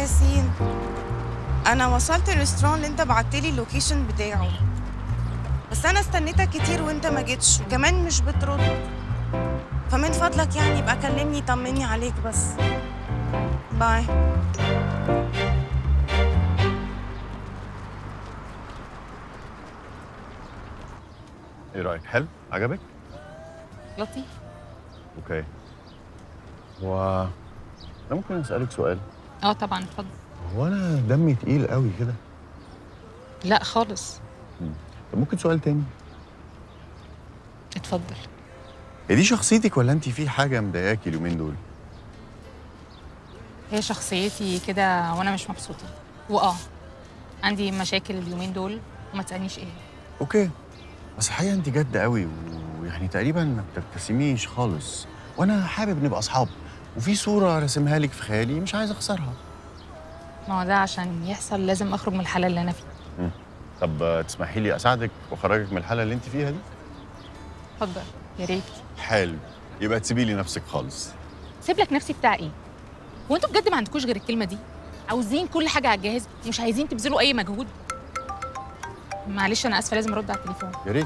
ياسين انا وصلت الريستوران اللي انت بعتلي اللوكيشن بتاعه بس انا استنيتك كتير وانت ما جيتش وكمان مش بترد فمن فضلك يعني يبقى كلمني طمني عليك بس باي ايه رايك حلو عجبك لطيف اوكي و انا ممكن اسالك سؤال اه طبعا اتفضل هو انا دمي تقيل قوي كده لا خالص طب ممكن سؤال تاني اتفضل هي دي شخصيتك ولا انت في حاجه مضايقاكي اليومين دول هي شخصيتي كده وانا مش مبسوطه واه عندي مشاكل اليومين دول وما تسالنيش ايه اوكي بس الحقيقه انت جد قوي ويعني تقريبا ما بتبتسميش خالص وانا حابب نبقى اصحاب وفي صوره راسمها لك في خيالي مش عايز اخسرها ما هو ده عشان يحصل لازم اخرج من الحاله اللي انا فيها طب تسمحي لي اساعدك واخرجك من الحاله اللي انت فيها دي اتفضل يا ريت حلو يبقى تسيبي لي نفسك خالص سيب لك نفسي بتاع ايه هو انتوا بجد ما عندكوش غير الكلمه دي عاوزين كل حاجه على الجاهز ومش عايزين تبذلوا اي مجهود معلش انا اسفه لازم ارد على التليفون يا ريت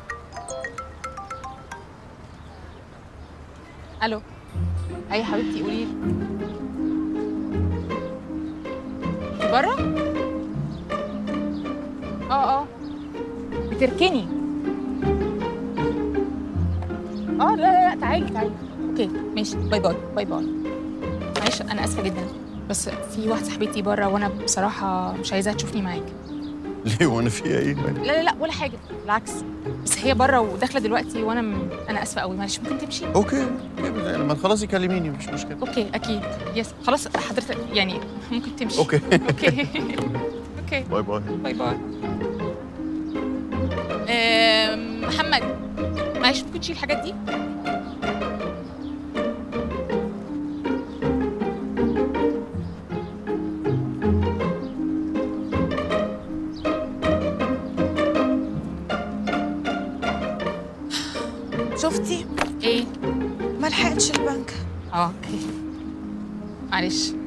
الو اي حبيبتي قولي لي بره اه اه بتركني اه لا لا لا تعالي تعالي اوكي ماشي باي باي باي باي معلش انا اسفه جدا بس في واحده صاحبتي بره وانا بصراحه مش عايزاها تشوفني معاك ليه وانا فيها ايه لا لا لا ولا حاجه بالعكس بس هي بره وداخله دلوقتي وانا م... انا اسفه قوي معلش ممكن تمشي اوكي أوكي، لما تخلصي كلميني مش مشكله اوكي اكيد يس خلاص حضرتك يعني ممكن تمشي اوكي اوكي اوكي باي باي باي باي آم، محمد معلش ممكن تشيل الحاجات دي شفتي ايه ما لحقتش البنك اه اوكي معلش